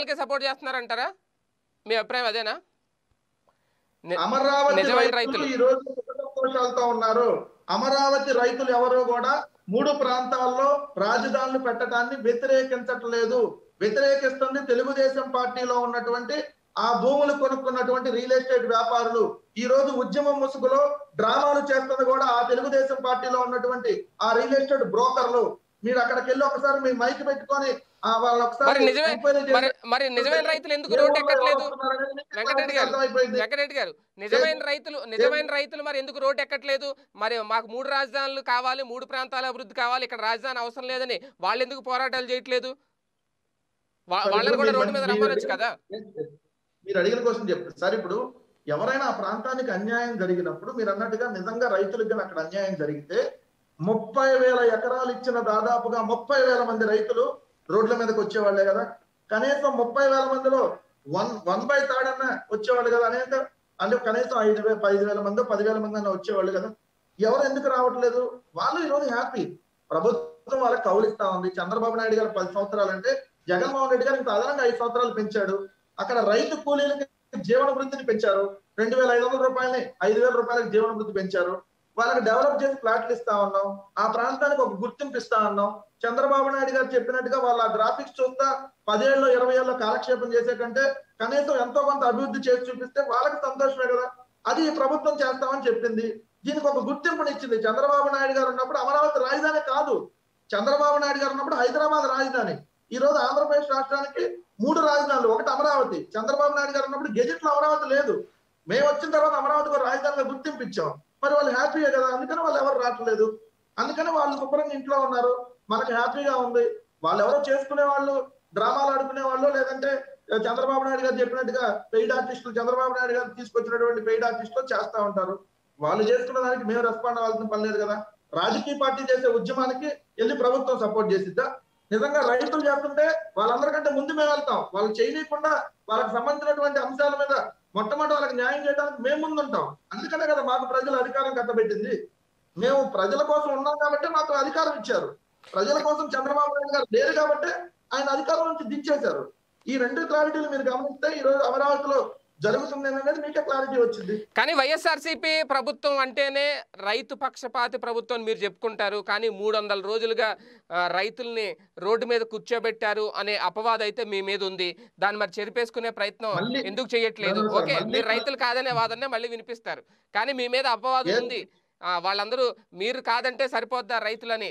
రాజధానికే support చేస్తున్నారంటారా మీ అభిప్రాయం అదేనా ని- అమరావతి నిజమైన రైతులు రైతులు. ఈ రోజు సుఖ సంతోషాలతో ఉన్నారు అమరావతి రైతులు ఎవరు కూడా మూడు ప్రాంతాల్లో రాజధానులు పెట్టడాన్ని వ్యతిరేకించట్లేదు వ్యతిరేకిస్తుంది తెలుగుదేశం పార్టీలో ఉన్నటువంటి ఆ భూములు కొనుక్కున్నటువంటి రియల్ ఎస్టేట్ వ్యాపారులు ఈ రోజు ఉద్యమం ముసుగులో డ్రామాలు చేస్తుంది కూడా ఆ తెలుగుదేశం పార్టీలో ఉన్నటువంటి ఆ రియల్ ఎస్టేట్ బ్రోకర్లు మీరు అక్కడికి వెళ్ళి ఒకసారి మీ మైక్ పెట్టుకొని ఆ వాళ్ళు మరి ఒకసారి నిజమే ఎంక్వైరీ చేసి- మరి మరి నిజమైన రైతులు ఎందుకు ఏ రోడ్డు ఊర్లో ఎక్కట్లేదు ఎవరు వస్తున్నారనేది మీకు వెంకటరెడ్డి గారు అర్థమైపోయింది. వెంకటరెడ్డి గారు నిజమైన రైతులు నిజమైన రైతులు మరి ఎందుకు రోడ్డు ఎక్కట్లేదు మరి మాకు మూడు రాజధానులు కావాలి మూడు ప్రాంతాల అభివృద్ధి కావాలి ఇక్కడ రాజధాని అవసరం లేదని వాళ్ళు ఎందుకు పోరాటాలు చేయట్లేదు వా- సార్, వాళ్ళని ఇప్పుడు కూడా మీరు రోడ్డు మీద మీరు రమ్మనొచ్చు అడిగిన- కదా మీరు అడిగిన క్వశ్చన్ చెప్తారు సార్ ఇప్పుడు ఎవరైనా ఆ ప్రాంతానికి అన్యాయం జరిగినప్పుడు మీరు అన్నట్టుగా నిజంగా రైతులకు కానీ అక్కడ అన్యాయం జరిగితే ముప్పై వేల ఎకరాలు ఇచ్చిన దాదాపుగా ముప్పై వేల మంది రైతులు రోడ్ల మీదకి వచ్చేవాళ్లే కదా కనీసం ముప్పై వేల మందిలో వన్ వన్ బై థర్డ్ అన్న వచ్చేవాళ్ళు కదా అనేక అంటే కనీసం ఐదు వేల ఐదు వేల మంది పదివేల మంది అన్న వచ్చేవాళ్ళు కదా ఎవరు ఎందుకు రావట్లేదు వాళ్ళు ఈరోజు హ్యాపీ ప్రభుత్వం వాళ్ళకి కౌలిస్తా ఉంది చంద్రబాబు నాయుడు గారు పది సంవత్సరాలు అంటే జగన్మోహన్ రెడ్డి గారు ఇంకా అదనంగా ఐదు సంవత్సరాలు పెంచాడు అక్కడ రైతు కూలీలకి జీవన వృద్ధిని పెంచారు రెండు వేల ఐదు వందల రూపాయలని ఐదు వేల రూపాయలకి జీవన వృద్ధి పెంచారు వాళ్ళకి డెవలప్ చేసి ప్లాట్లు ఇస్తా ఉన్నాం ఆ ప్రాంతానికి ఒక గుర్తింపు ఇస్తా ఉన్నాం చంద్రబాబు నాయుడు గారు చెప్పినట్టుగా వాళ్ళ గ్రాఫిక్స్ చూస్తా పదేళ్ళు ఇరవై ఏళ్ళలో కాలక్షేపం చేసే కంటే కనీసం ఎంతో కొంత అభివృద్ధి చేసి చూపిస్తే వాళ్ళకి సంతోషమే కదా అది ఈ ప్రభుత్వం చేస్తామని చెప్పింది దీనికి ఒక గుర్తింపునిచ్చింది చంద్రబాబు నాయుడు గారు ఉన్నప్పుడు అమరావతి రాజధాని కాదు చంద్రబాబు నాయుడు గారు ఉన్నప్పుడు హైదరాబాద్ రాజధాని ఈ రోజు ఆంధ్రప్రదేశ్ రాష్ట్రానికి మూడు రాజధానులు ఒకటి అమరావతి చంద్రబాబు నాయుడు గారు ఉన్నప్పుడు గెజెట్ లో అమరావతి లేదు మేము వచ్చిన తర్వాత అమరావతి కూడా రాజధానిగా గుర్తింపు ఇచ్చాం మరి వాళ్ళు హ్యాపీయే కదా అందుకని వాళ్ళు ఎవరు రావట్లేదు అందుకని వాళ్ళు శుభ్రంగా ఇంట్లో ఉన్నారు మనకి హ్యాపీగా ఉంది వాళ్ళు ఎవరో చేసుకునే వాళ్ళు డ్రామాలు ఆడుకునే వాళ్ళు లేదంటే చంద్రబాబు నాయుడు గారు చెప్పినట్టుగా పెయిడ్ ఆర్టిస్టులు చంద్రబాబు నాయుడు గారు తీసుకొచ్చినటువంటి పెయిడ్ ఆర్టిస్టులు చేస్తా ఉంటారు వాళ్ళు చేసుకున్న దానికి మేము రెస్పాండ్ అవ్వాల్సిన పని లేదు కదా రాజకీయ పార్టీ చేసే ఉద్యమానికి వెళ్ళి ప్రభుత్వం సపోర్ట్ చేసిద్దా నిజంగా రైతులు చేస్తుంటే వాళ్ళందరికంటే ముందు మేము వెళ్తాం వాళ్ళు చేయనీయకుండా వాళ్ళకి సంబంధించినటువంటి అంశాల మీద మొట్టమొదటి వాళ్ళకి న్యాయం చేయడానికి మేము ముందుంటాం అందుకనే కదా మాకు ప్రజలు అధికారం కట్టబెట్టింది మేము ప్రజల కోసం ఉన్నాం కాబట్టి మాకు అధికారం ఇచ్చారు ప్రజల కోసం చంద్రబాబు నాయుడు గారు లేరు కాబట్టి ఆయన అధికారం నుంచి దించేశారు ఈ రెండు క్లారిటీలు మీరు గమనిస్తే ఈ రోజు అమరావతిలో జరుగుతుంది అనేది మీకే క్లారిటీ వచ్చింది కానీ వైఎస్ఆర్సీపీ ప్రభుత్వం అంటేనే రైతు పక్షపాతి ప్రభుత్వం మీరు చెప్పుకుంటారు కానీ మూడు వందల రోజులుగా ఆ, రైతుల్ని రోడ్డు మీద కూర్చోబెట్టారు అనే అపవాదం అయితే మీ మీద ఉంది దాన్ని మరి చెరిపేసుకునే ప్రయత్నం మళ్ళీ- ఎందుకు చేయట్లేదు లేదు సార్, ఓకే మళ్ళీ- మీరు రైతులు కాదనే వాదనే మళ్ళీ వినిపిస్తారు కానీ మీ మీద అపవాదం ఏం- ఉంది ఆ, వాళ్ళందరూ మీరు కాదంటే సరిపోద్దా రైతులని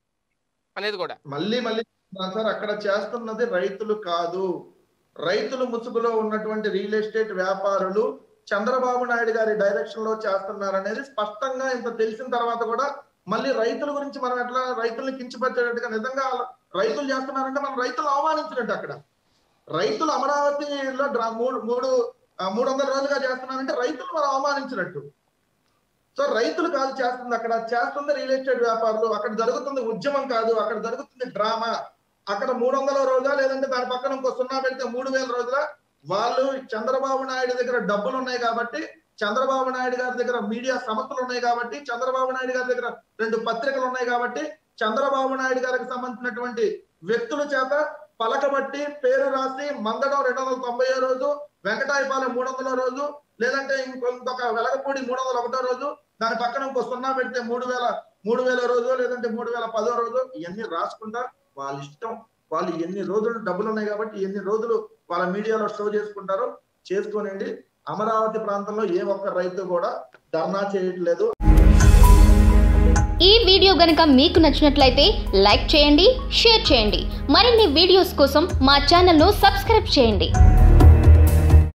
అనేది కూడా మళ్ళీ మళ్ళీ చెప్తున్నాను సార్ అక్కడ చేస్తున్నది రైతులు కాదు రైతులు ముసుగులో ఉన్నటువంటి రియల్ ఎస్టేట్ వ్యాపారులు చంద్రబాబు నాయుడు గారి డైరెక్షన్ లో చేస్తున్నారు అనేది స్పష్టంగా ఇంత తెలిసిన తర్వాత కూడా మళ్ళీ రైతుల గురించి మనం ఎట్లా రైతుల్ని కించపరిచేటట్టుగా నిజంగా వాళ్ళ- రైతులు చేస్తున్నారంటే మనం రైతులు అవమానించినట్టు అక్కడ రైతులు అమరావతిలో డ్రా- మూడు మూడు ఆ, మూడు వందల రోజులుగా చేస్తున్నారంటే రైతులు మనం అవమానించినట్టు సో రైతులు కాదు చేస్తుంది అక్కడ చేస్తుంది రియల్ ఎస్టేట్ వ్యాపారులు అక్కడ జరుగుతుంది ఉద్యమం కాదు అక్కడ జరుగుతుంది డ్రామా అక్కడ మూడు వందల రోజుల లేదంటే దాని పక్కన ఇంకో సున్నా పెడితే మూడు వేల రోజుల వాళ్ళు చంద్రబాబు నాయుడు దగ్గర డబ్బులు ఉన్నాయి కాబట్టి చంద్రబాబు నాయుడు గారి దగ్గర మీడియా సంస్థలు ఉన్నాయి కాబట్టి చంద్రబాబు నాయుడు గారి దగ్గర రెండు పత్రికలు ఉన్నాయి కాబట్టి చంద్రబాబు నాయుడు గారికి సంబంధించినటువంటి వ్యక్తుల చేత పలకబట్టి పేరు రాసి మందడం రెండు వందల తొంభై రోజు వెంకటాయపాలెం మూడు వందల రోజు లేదంటే ఇంకొక వెలగపూడి మూడు వందల ఒకటో రోజు దాని పక్కన ఇంకో సున్నా పెడితే మూడు వేల మూడు వేల రోజు లేదంటే మూడు వేల పదో రోజు ఇవన్నీ రాసుకుంటా వాళ్ళ ఇష్టం వాళ్ళు ఎన్ని రోజులు డబ్బులు ఉన్నాయి కాబట్టి ఎన్ని రోజులు వాళ్ళ మీడియాలో షో చేసుకుంటారో చేసుకోనండి అమరావతి ప్రాంతంలో ఏ ఒక్క రైతు కూడా ధర్నా చేయట్లేదు ఈ వీడియో గనుక మీకు నచ్చినట్లయితే లైక్ చేయండి షేర్ చేయండి మరిన్ని వీడియోస్ కోసం మా ఛానల్ను సబ్స్క్రైబ్ చేయండి